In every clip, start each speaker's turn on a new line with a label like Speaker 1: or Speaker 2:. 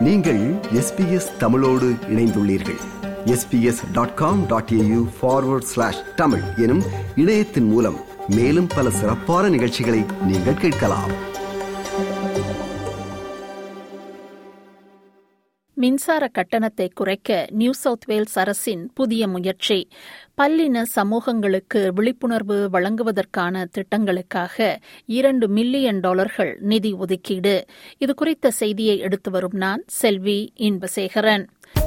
Speaker 1: நீங்கள் எஸ்பிஎஸ் தமிழோடு இணைந்துள்ளீர்கள் SBS dot com dot AU forward slash Tamil எனும் இணையத்தின் மூலம் மேலும் பல சிறப்பான நிகழ்ச்சிகளை நீங்கள் கேட்கலாம்
Speaker 2: மின்சார கட்டணத்தை குறைக்க நியூ சவுத் வேல்ஸ் அரசின் புதிய முயற்சி பல்லின சமூகங்களுக்கு விழிப்புணர்வு வழங்குவதற்கான திட்டங்களுக்காக இரண்டு மில்லியன் டாலர்கள் நிதி ஒதுக்கீடு இது குறித்த செய்தியை எடுத்து வரும் நான் Selvi Inbasekaran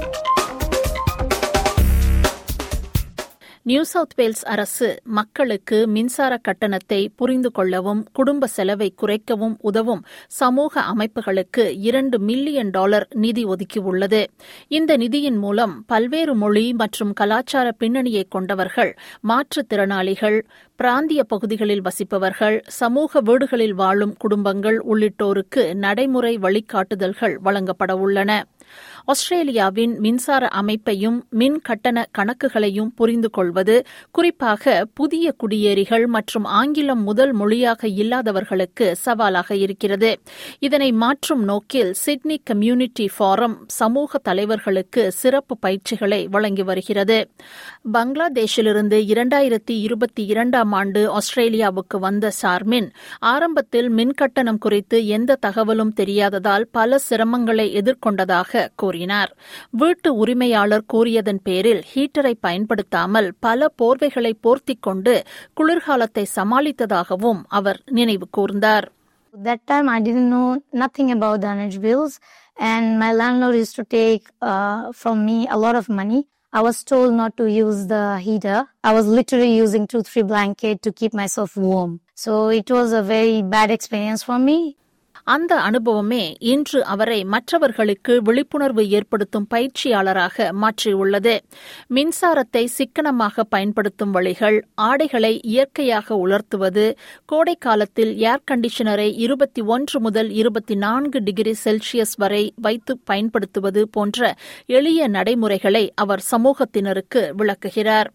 Speaker 2: New South Wales அரசு மக்களுக்கு மின்சார கட்டணத்தை புரிந்து கொள்ளவும் குடும்ப செலவை குறைக்கவும் உதவும் சமூக அமைப்புகளுக்கு இரண்டு மில்லியன் டாலர் நிதி ஒதுக்கியுள்ளது இந்த நிதியின் மூலம் பல்வேறு மொழி மற்றும் கலாச்சார பின்னணியை கொண்டவர்கள் மாற்றுத்திறனாளிகள் பிராந்திய பகுதிகளில் வசிப்பவர்கள் சமூக வீடுகளில் வாழும் குடும்பங்கள் உள்ளிட்டோருக்கு நடைமுறை வழிகாட்டுதல்கள் வழங்கப்பட உள்ளன ஆஸ்திரேலியாவின் மின்சார அமைப்பையும் மின் கட்டண கணக்குகளையும் புரிந்து கொள்வது குறிப்பாக புதிய குடியேறிகள் மற்றும் ஆங்கிலம் முதல் மொழியாக இல்லாதவர்களுக்கு சவாலாக இருக்கிறது இதனை மாற்றும் நோக்கில் சிட்னி கம்யூனிட்டி ஃபாரம் சமூக தலைவர்களுக்கு சிறப்பு பயிற்சிகளை வழங்கி வருகிறது பங்களாதேஷிலிருந்து இரண்டாயிரத்தி இருபத்தி இரண்டாம் ஆண்டு ஆஸ்திரேலியாவுக்கு வந்த சார்மின் ஆரம்பத்தில் மின்கட்டணம் குறித்து எந்த தகவலும் தெரியாததால் பல சிரமங்களை எதிர்கொண்டதாக கூறினார் வீட்டு உரிமையாளர் கூறியதன் பேரில் ஹீட்டரை பயன்படுத்தாமல் பல போர்வைகளை போர்த்திக் கொண்டு குளிர்காலத்தை சமாளித்ததாகவும் அவர் நினைவு கூர்ந்தார்
Speaker 3: That time I didn't know nothing about the energy bills and my landlord used to take uh, from me a lot of money. I was told not to use the heater. I was literally using two, three blanket to keep myself warm. So it was a very bad experience for me.
Speaker 2: அந்த அனுபவமே இன்று அவரை மற்றவர்களுக்கு விழிப்புணர்வு ஏற்படுத்தும் பயிற்சியாளராக மாற்றியுள்ளது மின்சாரத்தை சிக்கனமாக பயன்படுத்தும் வழிகள் ஆடைகளை இயற்கையாக உலர்த்துவது கோடை காலத்தில் ஏர் கண்டிஷனரை இருபத்தி ஒன்று முதல் இருபத்தி நான்கு டிகிரி செல்சியஸ் வரை வைத்து பயன்படுத்துவது போன்ற எளிய நடைமுறைகளை அவர் சமூகத்தினருக்கு விளக்குகிறார்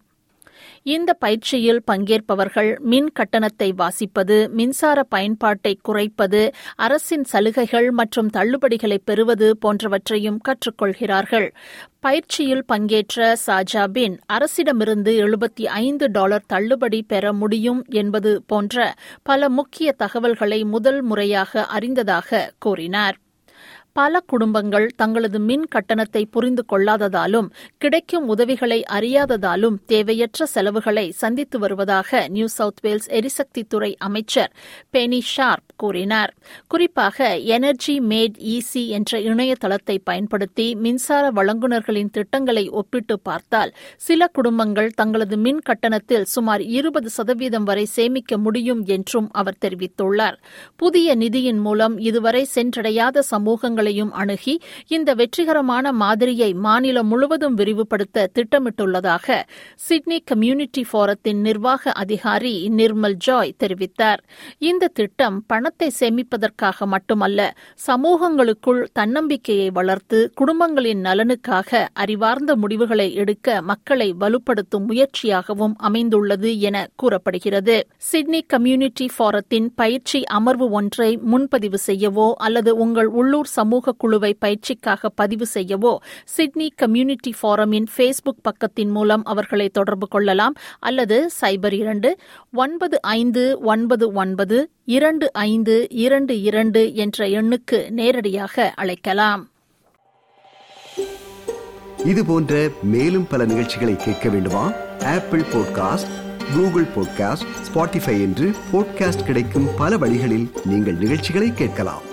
Speaker 2: இந்த பயிற்சியில் பங்கேற்பவர்கள் மின் கட்டணத்தை வாசிப்பது மின்சார பயன்பாட்டை குறைப்பது அரசின் சலுகைகள் மற்றும் தள்ளுபடிகளை பெறுவது போன்றவற்றையும் கற்றுக்கொள்கிறார்கள் பயிற்சியில் பங்கேற்ற சாஜாபின் அரசிடமிருந்து எழுபத்தி ஐந்து டாலர் தள்ளுபடி பெற முடியும் என்பது போன்ற பல முக்கிய தகவல்களை முதல் முறையாக அறிந்ததாக கூறினார் பல குடும்பங்கள் தங்களது மின் கட்டணத்தை புரிந்து கொள்ளாததாலும் கிடைக்கும் உதவிகளை அறியாததாலும் தேவையற்ற செலவுகளை சந்தித்து வருவதாக நியூ சவுத் வேல்ஸ் எரிசக்தி துறை அமைச்சர் பெனி ஷார்ப் கூறினார் குறிப்பாக எனர்ஜி மேட் ஈசி என்ற இணையதளத்தை பயன்படுத்தி மின்சார வழங்குநர்களின் திட்டங்களை ஒப்பிட்டு பார்த்தால் சில குடும்பங்கள் தங்களது மின் கட்டணத்தில் சுமார் இருபது சதவீதம் வரை சேமிக்க முடியும் என்றும் அவர் தெரிவித்துள்ளார் புதிய நிதியின் மூலம் இதுவரை சென்றடையாத சமூகங்கள் திட்டங்களையும் அணுகி இந்த வெற்றிகரமான மாதிரியை மாநிலம் முழுவதும் விரிவுபடுத்த திட்டமிட்டுள்ளதாக சிட்னி கம்யூனிட்டி போரத்தின் நிர்வாக அதிகாரி நிர்மல் ஜாய் தெரிவித்தார் இந்த திட்டம் பணத்தை சேமிப்பதற்காக மட்டுமல்ல சமூகங்களுக்குள் தன்னம்பிக்கையை வளர்த்து குடும்பங்களின் நலனுக்காக அறிவார்ந்த முடிவுகளை எடுக்க மக்களை வலுப்படுத்தும் முயற்சியாகவும் அமைந்துள்ளது என கூறப்படுகிறது சிட்னி கம்யூனிட்டி போரத்தின் பயிற்சி அமர்வு ஒன்றை முன்பதிவு செய்யவோ அல்லது உங்கள் உள்ளூர் சமூக குழுவை பயிற்சிக்காக பதிவு செய்யவோ சிட்னி கம்யூனிட்டி போரமின் ஃபேஸ்புக் பக்கத்தின் மூலம் அவர்களை தொடர்பு கொள்ளலாம் அல்லது சைபர் இரண்டு ஒன்பது ஐந்து ஒன்பது ஒன்பது இரண்டு ஐந்து இரண்டு இரண்டு என்ற எண்ணுக்கு நேரடியாக அழைக்கலாம்
Speaker 1: இது போன்ற மேலும் பல நிகழ்ச்சிகளை கேட்க வேண்டுமா Apple podcast Google podcast Spotify என்று பாட்காஸ்ட் கிடைக்கும் பல வழிகளில் நீங்கள் நிகழ்ச்சிகளை கேட்கலாம்